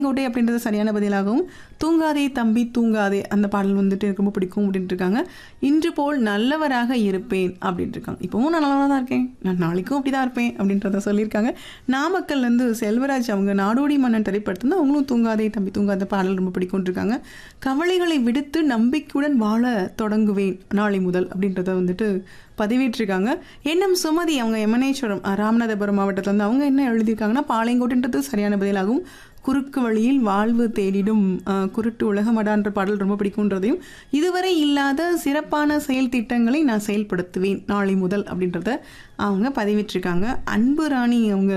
கோட்டை அப்படின்றது சரியான பதிலாகவும் தூங்காதே தம்பி தூங்காதே அந்த பாடல் வந்துட்டு எனக்கு ரொம்ப பிடிக்கும் அப்படின்ட்டு இருக்காங்க இன்று போல் நல்லவராக இருப்பேன் அப்படின்ட்டு இருக்காங்க இப்போவும் நான் நல்லவராக தான் இருக்கேன் நான் நாளைக்கும் அப்படி தான் இருப்பேன் அப்படின்றத சொல்லியிருக்காங்க நாமக்கல்ல இருந்து செல்வராஜ் அவங்க நாடோடி மன்னன் திரைப்படத்துல அவங்களும் தூங்காதே தம்பி தூங்காத பாடல் ரொம்ப பிடிக்கும்னு இருக்காங்க கவலைகளை விடுத்து நம்பிக்கையுடன் வாழ தொடங்குவேன் நாளை முதல் அப்படின்றத வந்துட்டு பதிவிட்டிருக்காங்க என்எம் சுமதி அவங்க எமனேஸ்வரம் அஹ், ராமநாதபுரம் மாவட்டத்துல இருந்து அவங்க என்ன எழுதியிருக்காங்கன்னா பாளையங்கோட்டுன்றது சரியான பதிலாகும் குறுக்கு வழியில் வாழ்வு தேடிடும் அஹ், குருட்டு உலகமடான்ற பாடல் ரொம்ப பிடிக்குன்றதையும் இதுவரை இல்லாத சிறப்பான செயல் திட்டங்களை நான் செயல்படுத்துவேன் நாளை முதல் அப்படின்றத அவங்க பதிவிட்டிருக்காங்க அன்பு ராணி அவங்க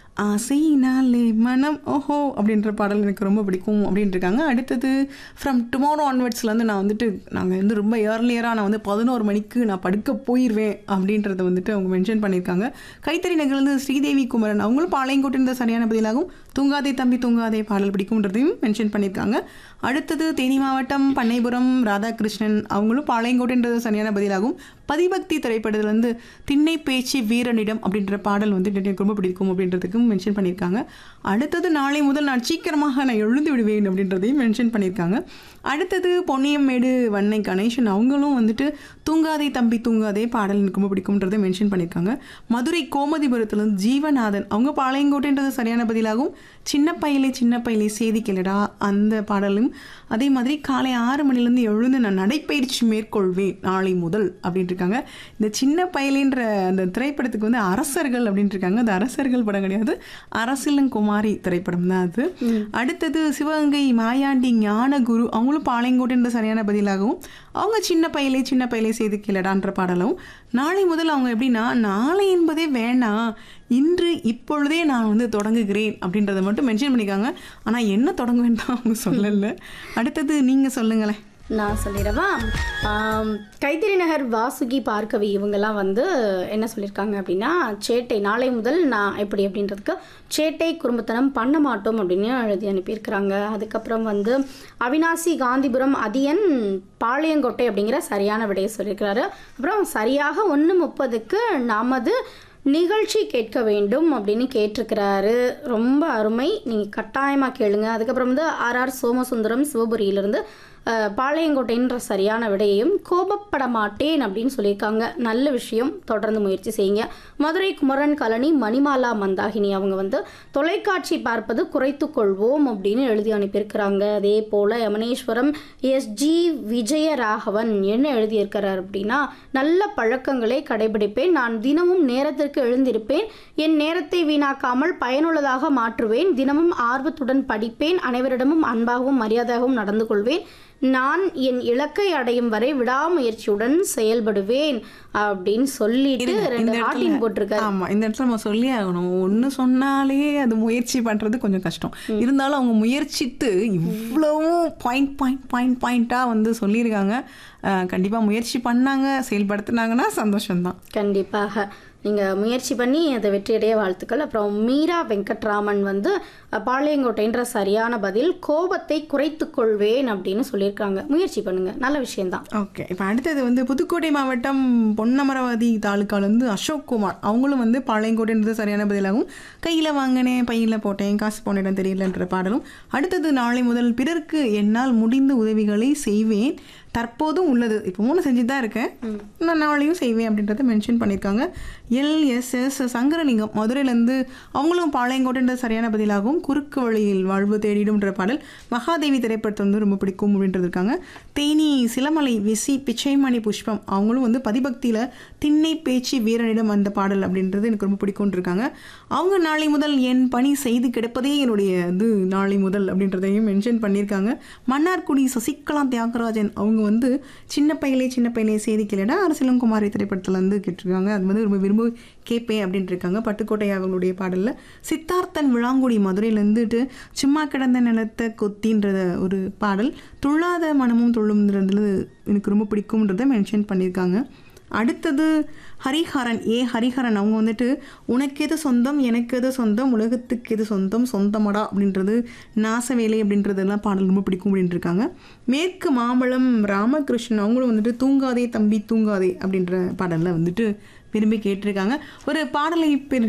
ஆசையினாலே மனம் ஓஹோ அப்படின்ற பாடல் எனக்கு ரொம்ப பிடிக்கும் அப்படின்ட்டு இருக்காங்க அடுத்தது ஃப்ரம் டுமாரோ ஆன்வர்ட்ஸ்லேருந்து நான் வந்துட்டு நாங்கள் வந்து ரொம்ப ஏர்லியராக நான் வந்து பதினோரு மணிக்கு நான் படுக்க போயிடுவேன் அப்படின்றத வந்துட்டு அவங்க மென்ஷன் பண்ணியிருக்காங்க கைத்தறி நகர்ந்து ஸ்ரீதேவி குமரன் அவங்களும் பாளையங்கோட்டிருந்த சரியான பதிலாகும் தூங்காதே தம்பி தூங்காதே பாடல் பிடிக்கும்ன்றதையும் மென்ஷன் பண்ணியிருக்காங்க அடுத்தது தேனி மாவட்டம் பண்ணைபுரம் ராதாகிருஷ்ணன் அவங்களும் பாளையங்கோட்டுன்றது சரியான பதிலாகும் பதிபக்தி திரைப்படத்துல வந்து திண்ணை பேச்சு வீரனிடம் அப்படின்ற பாடல் வந்து எனக்கு ரொம்ப பிடிக்கும் அப்படின்றதுக்கும் மென்ஷன் பண்ணியிருக்காங்க அடுத்தது நாளை முதல் நான் சீக்கிரமாக நான் எழுந்து விடுவேன் அப்படின்றதையும் மென்ஷன் பண்ணியிருக்காங்க அடுத்தது பொன்னியம்மேடு வன்னை கணேசன் அவங்களும் வந்துட்டு தூங்காதே தம்பி தூங்காதே பாடல் எனக்கு ரொம்ப பிடிக்கும்ன்றதை மென்ஷன் பண்ணியிருக்காங்க மதுரை கோமதிபுரத்துலேருந்து ஜீவநாதன் அவங்க பாளையங்கோட்டைன்றது சரியான பதிலாகும் சின்ன பையலே சின்ன பையலே சேதி கேளடா அந்த பாடலும் அதே மாதிரி காலை ஆறு மணிலேருந்து எழுந்து நான் நடைப்பயிற்சி மேற்கொள்வேன் நாளை முதல் அப்படின்ட்டு இருக்காங்க இந்த சின்ன பயலேன்ற அந்த திரைப்படத்துக்கு வந்து அரசர்கள் அப்படின்ட்டு இருக்காங்க அது அரசர்கள் படம் கிடையாது அரசிலங்குமாரி திரைப்படம் தான் அது அடுத்தது சிவகங்கை மாயாண்டி ஞானகுரு அவங்களும் பாளையங்கோட்டுன்ற சரியான பதிலாகவும் அவங்க சின்ன பையலே சின்ன பையலே செய்து கீழடான்ற பாடலும் நாளை முதல் அவங்க எப்படின்னா நாளை என்பதே வேணாம் இன்று இப்பொழுதே நான் வந்து தொடங்குகிறேன் அப்படின்றத மட்டும் மென்ஷன் பண்ணிக்காங்க ஆனால் என்ன தொடங்குவேன்னு தான் அவங்க சொல்லலை அடுத்தது நீங்கள் சொல்லுங்களேன் நான் சொல்லிடவா ஆம், கைத்தறி நகர் வாசுகி பார்க்கவி இவங்கெல்லாம் வந்து என்ன சொல்லியிருக்காங்க அப்படின்னா சேட்டை நாளை முதல் நான் எப்படி அப்படின்றதுக்கு சேட்டை குறும்புத்தனம் பண்ண மாட்டோம் அப்படின்னு எழுதி அனுப்பியிருக்கிறாங்க அதுக்கப்புறம் வந்து அவினாசி காந்திபுரம் அதியன் பாளையங்கோட்டை அப்படிங்கிற சரியான விடையை சொல்லியிருக்கிறாரு அப்புறம் சரியாக ஒன்று முப்பதுக்கு நமது நிகழ்ச்சி கேட்க வேண்டும் அப்படின்னு கேட்டிருக்கிறாரு ரொம்ப அருமை நீங்கள் கட்டாயமாக கேளுங்க அதுக்கப்புறம் வந்து ஆர்ஆர் சோமசுந்தரம் சிவபுரியிலிருந்து அஹ், பாளையங்கோட்டைன்ற சரியான விடையையும் கோபப்பட மாட்டேன் அப்படின்னு சொல்லியிருக்காங்க நல்ல விஷயம் தொடர்ந்து முயற்சி செய்யுங்க மதுரை குமரன் கலனி மணிமாலா மந்தாகினி அவங்க வந்து தொலைக்காட்சி பார்ப்பது குறைத்து கொள்வோம் அப்படின்னு எழுதி அனுப்பியிருக்கிறாங்க அதே போல் யமனேஸ்வரம் எஸ்ஜி விஜயராகவன் என்ன எழுதியிருக்கிறார் அப்படின்னா நல்ல பழக்கங்களை கடைபிடிப்பேன் நான் தினமும் நேரத்திற்கு எழுந்திருப்பேன் என் நேரத்தை வீணாக்காமல் பயனுள்ளதாக மாற்றுவேன் தினமும் ஆர்வத்துடன் படிப்பேன் அனைவரிடமும் அன்பாகவும் மரியாதையாகவும் நடந்து கொள்வேன் நான் என் இலக்கை அடையும் வரை விடாமுயற்சியுடன் செயல்படுவேன் அப்படின்னு சொல்லிட்டு ரெண்டு ஹார்டின் போட்டிருக்காரு ஆமா இந்த இடத்துல நம்ம சொல்லி ஆகணும் ஒண்ணு சொன்னாலே அது முயற்சி பண்றது கொஞ்சம் கஷ்டம் இருந்தாலும் அவங்க முயற்சித்து இவ்வளவும் பாயிண்ட் பாயிண்ட் பாயிண்ட் பாயிண்டா வந்து சொல்லியிருக்காங்க அஹ், கண்டிப்பா முயற்சி பண்ணாங்க செயல்படுத்துனாங்கன்னா சந்தோஷம்தான் கண்டிப்பாக நீங்கள் முயற்சி பண்ணி அதை வெற்றியடைய வாழ்த்துக்கள் அப்புறம் மீரா வெங்கட்ராமன் வந்து அஹ், பாளையங்கோட்டைன்ற சரியான பதில் கோபத்தை குறைத்து கொள்வேன் அப்படின்னு சொல்லியிருக்காங்க முயற்சி பண்ணுங்க நல்ல விஷயம்தான் ஓகே இப்போ அடுத்தது வந்து புதுக்கோட்டை மாவட்டம் பொன்னமராவதி தாலுக்காலேருந்து அசோக் குமார் அவங்களும் வந்து பாளையங்கோட்டைன்றது சரியான பதிலாகும் கையில் வாங்கினேன் பையில் போட்டேன் காசு போன இடம் தெரியலன்ற பாடலும் அடுத்தது நாளை முதல் பிறருக்கு என்னால் முடிந்த உதவிகளை செய்வேன் தற்போதும் உள்ளது இப்போ மூணு செஞ்சு தான் இருக்கேன் நான் நாளையும் செய்வேன் அப்படின்றத மென்ஷன் பண்ணியிருக்காங்க எல்எஸ்எஸ் சங்கரலிங்கம் மதுரையிலேருந்து அவங்களும் பாளையங்கோட்டைன்ற சரியான பதிலாகவும் குறுக்கு வழியில் வாழ்வு தேடிடும்ன்ற பாடல் மகாதேவி திரைப்படத்தை வந்து ரொம்ப பிடிக்கும் அப்படின்றது இருக்காங்க தேனி சிலமலை விசி பிச்சைமணி புஷ்பம் அவங்களும் வந்து பதிபக்தியில் திண்ணை பேச்சு வீரனிடம் அந்த பாடல் அப்படின்றது எனக்கு ரொம்ப பிடிக்கும்னு இருக்காங்க அவங்க நாளை முதல் என் பணி செய்து கிடப்பதே என்னுடைய இது நாளை முதல் அப்படின்றதையும் மென்ஷன் பண்ணியிருக்காங்க மன்னார்குடி சசிகலா தியாகராஜன் அவங்க வந்து சின்ன பையலே சின்ன பையலே செய்தி கேளடா அரசியலங்குமாரி திரைப்படத்தில் வந்து கேட்டிருக்காங்க அது வந்து ரொம்ப விரும்ப கேட்பேன் அப்படின்ட்டு இருக்காங்க பட்டுக்கோட்டை அவங்களுடைய பாடலில் சித்தார்த்தன் விளாங்குடி மதுரையிலேருந்துட்டு சும்மா கிடந்த நிலத்தை கொத்தின்றத ஒரு பாடல் துள்ளாத மனமும் துள்ளும்ன்றதுல எனக்கு ரொம்ப பிடிக்கும்ன்றதை மென்ஷன் பண்ணியிருக்காங்க அடுத்தது ஹரிஹரன் ஏ ஹரிஹரன் அவங்க வந்துட்டு உனக்கு எது சொந்தம் எனக்கு எது சொந்தம் உலகத்துக்கு எது சொந்தம் சொந்தமடா அப்படின்றது நாசவேலை அப்படின்றதெல்லாம் பாடல் ரொம்ப பிடிக்கும் அப்படின்ட்டு இருக்காங்க மேற்கு மாம்பழம் ராமகிருஷ்ணன் அவங்களும் வந்துட்டு தூங்காதே தம்பி தூங்காதே அப்படின்ற பாடலில் வந்துட்டு விரும்பி கேட்டிருக்காங்க ஒரு பாடலை பெரு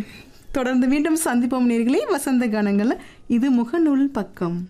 தொடர்ந்து மீண்டும் சந்திப்போம் நேர்களே வசந்த கானங்கள் இது முகநூல் பக்கம்